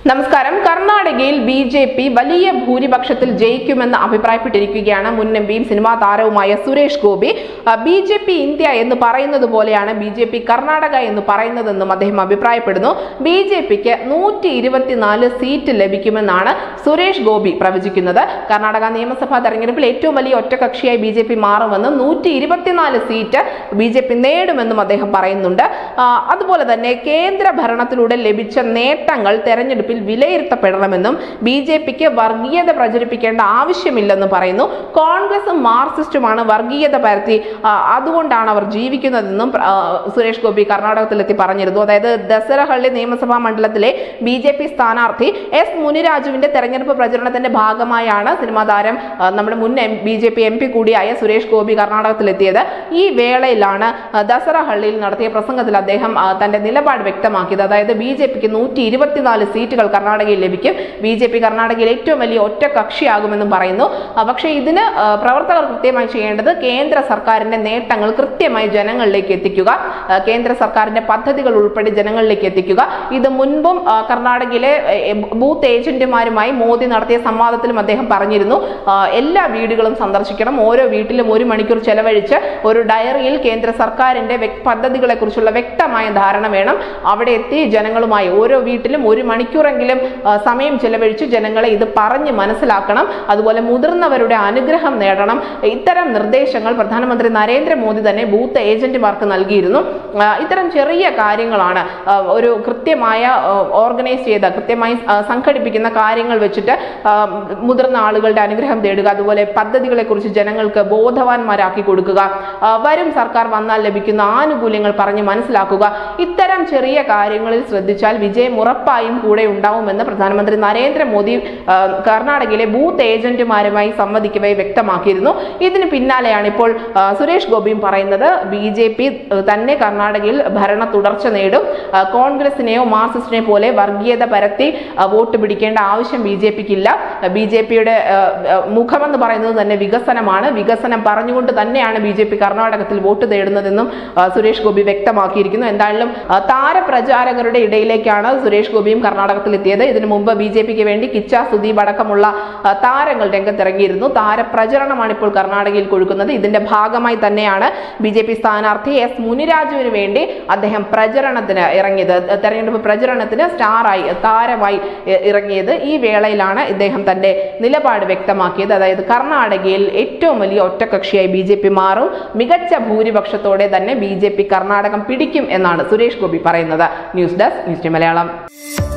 നമസ്കാരം കർണാടകയിൽ B J P വലിയ ഭൂരിപക്ഷത്തിൽ ജയിക്കുമെന്ന് അഭിപ്രായപ്പെട്ടിരിക്കുകയാണ് മുൻ എം പിയും സിനിമാ താരവുമായ Suresh Gopi B J P India എന്ന് പറയുന്നത് പോലെയാണ് ബി ജെ പി കർണാടക എന്ന് പറയുന്നതെന്നും അദ്ദേഹം അഭിപ്രായപ്പെടുന്നു ബി ജെ പിക്ക് നൂറ്റി ഇരുപത്തിനാല് സീറ്റ് ലഭിക്കുമെന്നാണ് സുരേഷ് ഗോപി പ്രവചിക്കുന്നത് കർണാടക നിയമസഭാ തെരഞ്ഞെടുപ്പിൽ ഏറ്റവും വലിയ ഒറ്റകക്ഷിയായി ബി ജെ പി മാറുമെന്നും നൂറ്റി ഇരുപത്തിനാല് സീറ്റ് ബി ജെ പി നേടുമെന്നും അദ്ദേഹം പറയുന്നുണ്ട് ആ, അതുപോലെ തന്നെ കേന്ദ്ര ഭരണത്തിലൂടെ ലഭിച്ച നേട്ടങ്ങൾ തെരഞ്ഞെടുപ്പിൽ വിലയിരുത്തപ്പെടണമെന്നും ബി ജെ പിക്ക് വർഗീയത പ്രചരിപ്പിക്കേണ്ട ആവശ്യമില്ലെന്നും പറയുന്നു കോൺഗ്രസും മാർക്സിസ്റ്റുമാണ് വർഗീയത പരത്തി ആ, അതുകൊണ്ടാണ് അവർ ജീവിക്കുന്നതെന്നും ആ, സുരേഷ് ഗോപി കർണാടകത്തിലെത്തി പറഞ്ഞിരുന്നു അതായത് ദസറഹള്ളി നിയമസഭാ മണ്ഡലത്തിലെ ബി ജെ പി സ്ഥാനാർത്ഥി എസ് മുനിരാജുവിന്റെ തെരഞ്ഞെടുപ്പ് പ്രചരണത്തിന്റെ ഭാഗമായാണ് സിനിമാ താരം ആ, നമ്മുടെ മുൻ M B J P M P കൂടിയായ സുരേഷ് ഗോപി കർണാടകത്തിലെത്തിയത് ഈ വേളയിലാണ് ആ, ദസറഹള്ളിയിൽ നടത്തിയ പ്രസംഗത്തിൽ അദ്ദേഹം ആ, തന്റെ നിലപാട് വ്യക്തമാക്കിയത് അതായത് ബി ജെ പിക്ക് നൂറ്റി ഇരുപത്തിനാല് സീറ്റുകൾ കർണാടകയിൽ ലഭിക്കും ബി ജെ പി കർണാടകയിൽ ഏറ്റവും വലിയ ഒറ്റ കക്ഷിയാകുമെന്നും പറയുന്നു ആ, പക്ഷേ ഇതിന് ആ, പ്രവർത്തകർ കൃത്യമായി ചെയ്യേണ്ടത് കേന്ദ്ര സർക്കാരിന്റെ നേട്ടങ്ങൾ കൃത്യമായി ജനങ്ങളിലേക്ക് എത്തിക്കുക ആ, കേന്ദ്ര സർക്കാരിന്റെ പദ്ധതികൾ ഉൾപ്പെടെ ജനങ്ങളിലേക്ക് എത്തിക്കുക ഇത് മുൻപും ആ, കർണാടകയിലെ എ, ബൂത്ത് ഏജന്റുമാരുമായി മോദി നടത്തിയ സംവാദത്തിലും അദ്ദേഹം പറഞ്ഞിരുന്നു ആ, എല്ലാ വീടുകളും സന്ദർശിക്കണം ഓരോ വീട്ടിലും ഒരു മണിക്കൂർ ചെലവഴിച്ച് ഒരു ഡയറിയിൽ കേന്ദ്ര സർക്കാരിന്റെ വ്യക്- പദ്ധതികളെക്കുറിച്ചുള്ള വ്യക്തമായ ധാരണ വേണം അവിടെ എത്തി ജനങ്ങളുമായി ഓരോ വീട്ടിലും ഒരു മണിക്കൂറെങ്കിലും ആ, സമയം ചെലവഴിച്ച് ജനങ്ങളെ ഇത് പറഞ്ഞ് മനസ്സിലാക്കണം അതുപോലെ മുതിർന്നവരുടെ അനുഗ്രഹം നേടണം ഇത്തരം നിർദ്ദേശങ്ങൾ പ്രധാനമന്ത്രി നരേന്ദ്രമോദി തന്നെ ബൂത്ത് ഏജന്റുമാർക്ക് നൽകിയിരുന്നു ആ, ഇത്തരം ചെറിയ കാര്യങ്ങളാണ് ആ, ഒരു കൃത്യമായ ഓർഗനൈസ് ചെയ്ത കൃത്യമായി ആ, സംഘടിപ്പിക്കുന്ന കാര്യങ്ങൾ വെച്ചിട്ട് ആ, മുതിർന്ന ആളുകളുടെ അനുഗ്രഹം തേടുക അതുപോലെ പദ്ധതികളെ കുറിച്ച് ജനങ്ങൾക്ക് ബോധവാന്മാരാക്കി കൊടുക്കുക ആ, വരും സർക്കാർ വന്നാൽ ലഭിക്കുന്ന ആനുകൂല്യങ്ങൾ പറഞ്ഞ് മനസ്സിലാക്കുക ഇത്തരം ചെറിയ കാര്യങ്ങളിൽ ശ്രദ്ധിച്ചാൽ വിജയം ഉറപ്പായും കൂടെ ഉണ്ടാവുമെന്ന് പ്രധാനമന്ത്രി നരേന്ദ്രമോദി ആ, കർണാടകയിലെ ബൂത്ത് ഏജന്റുമാരുമായി സംവദിക്കവേ വ്യക്തമാക്കിയിരുന്നു ഇതിന് പിന്നാലെയാണ് ഇപ്പോൾ ആ, സുരേഷ് ഗോപിയും പറയുന്നത് ബി ജെ പി തന്നെ കർണാടകയിൽ ഭരണ തുടർച്ച നേടും ആ, കോൺഗ്രസിനെയോ മാർക്സിസ്റ്റിനെ പോലെ വർഗീയത പരത്തി ആ, വോട്ട് പിടിക്കേണ്ട ആവശ്യം ബി ജെ പിക്ക് ഇല്ല ബി ജെ പിയുടെ മുഖമെന്ന് പറയുന്നത് തന്നെ വികസനമാണ് വികസനം പറഞ്ഞുകൊണ്ട് തന്നെയാണ് ബി ജെ പി കർണാടകത്തിൽ വോട്ട് തേടുന്നതെന്നും ആ, സുരേഷ് ഗോപി വ്യക്തമാക്കിയിരിക്കുന്നു എന്തായാലും ആ, താരപ്രചാരകരുടെ ഇടയിലേക്കാണ് സുരേഷ് ഗോപിയും കർണാടകത്തിൽ എത്തിയത് ഇതിനു മുമ്പ് ബി ജെ പിക്ക് വേണ്ടി കിച്ച സുദീപ് അടക്കമുള്ള ആ, താരങ്ങൾ രംഗത്തിറങ്ങിയിരുന്നു താരപ്രചരണമാണ് ഇപ്പോൾ കർണാടകയിൽ കൊടുക്കുന്നത് ഇതിന്റെ ഭാഗമായി തന്നെയാണ് ബി ജെ പി സ്ഥാനാർത്ഥി എസ് മുനിരാജുവിന് വേണ്ടി അദ്ദേഹം പ്രചരണത്തിന് ഇറങ്ങിയത് തെരഞ്ഞെടുപ്പ് പ്രചരണത്തിന് സ്റ്റാറായി താരമായി ഇ- ഇറങ്ങിയത് ഈ വേളയിലാണ് ഇദ്ദേഹം തന്റെ നിലപാട് വ്യക്തമാക്കിയത് അതായത് കർണാടകയിൽ ഏറ്റവും വലിയ ഒറ്റകക്ഷിയായി ബി ജെ പി മാറും മികച്ച ഭൂരിപക്ഷത്തോടെ തന്നെ ബി ജെ പി കർണാടകം പിടിക്കും എന്നാണ് സുരേഷ് ഗോപി പറയുന്നത് news desk news day Malayalam